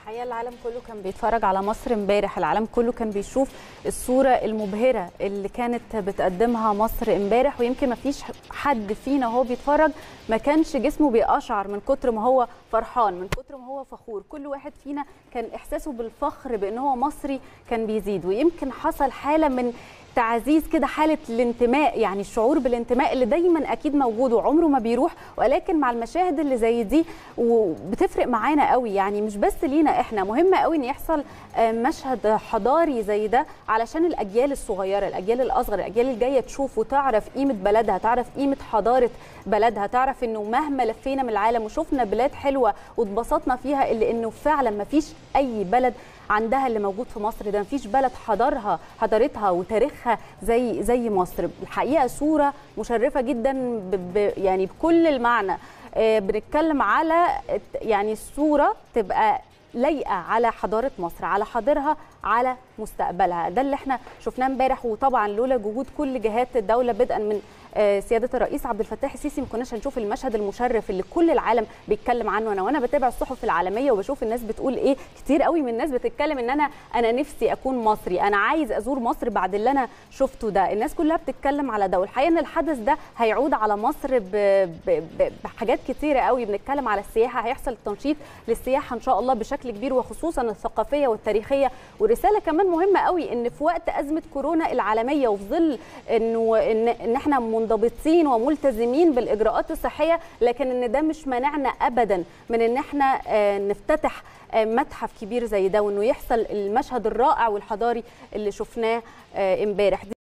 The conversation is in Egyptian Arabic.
الحقيقه العالم كله كان بيتفرج على مصر امبارح العالم كله كان بيشوف الصوره المبهره اللي كانت بتقدمها مصر امبارح ويمكن ما فيش حد فينا وهو بيتفرج ما كانش جسمه بيقشعر من كتر ما هو فرحان من كتر ما هو فخور كل واحد فينا كان احساسه بالفخر بان هو مصري كان بيزيد ويمكن حصل حاله من تعزيز كده حاله الانتماء يعني الشعور بالانتماء اللي دايما اكيد موجود وعمره ما بيروح ولكن مع المشاهد اللي زي دي وبتفرق معانا قوي يعني مش بس لينا احنا مهم قوي ان يحصل مشهد حضاري زي ده علشان الاجيال الصغيره الاجيال الاصغر الاجيال الجايه تشوف وتعرف قيمه بلدها تعرف قيمه حضاره بلدها تعرف انه مهما لفينا من العالم وشفنا بلاد حلوه واتبسطنا فيها الا انه فعلا ما فيش اي بلد عندها اللي موجود في مصر ده مفيش بلد حضارها حضارتها وتاريخها زي زي مصر الحقيقه صوره مشرفه جدا ب ب يعني بكل المعنى آه بنتكلم على يعني الصوره تبقى لايقه على حضاره مصر على حاضرها على مستقبلها ده اللي احنا شفناه امبارح وطبعا لولا جهود كل جهات الدوله بدءا من سياده الرئيس عبد الفتاح السيسي ما كناش هنشوف المشهد المشرف اللي كل العالم بيتكلم عنه انا وانا بتابع الصحف العالميه وبشوف الناس بتقول ايه كتير قوي من الناس بتتكلم ان انا انا نفسي اكون مصري انا عايز ازور مصر بعد اللي انا شفته ده الناس كلها بتتكلم على ده والحقيقه ان الحدث ده هيعود على مصر ب... ب... بحاجات كتيره قوي بنتكلم على السياحه هيحصل تنشيط للسياحه ان شاء الله بشكل كبير وخصوصا الثقافيه والتاريخيه ورساله كمان مهمه قوي ان في وقت ازمه كورونا العالميه وفي ظل انه ان, إن احنا منضبطين وملتزمين بالاجراءات الصحيه لكن ان ده مش مانعنا ابدا من ان احنا نفتتح متحف كبير زي ده وانه يحصل المشهد الرائع والحضاري اللي شفناه امبارح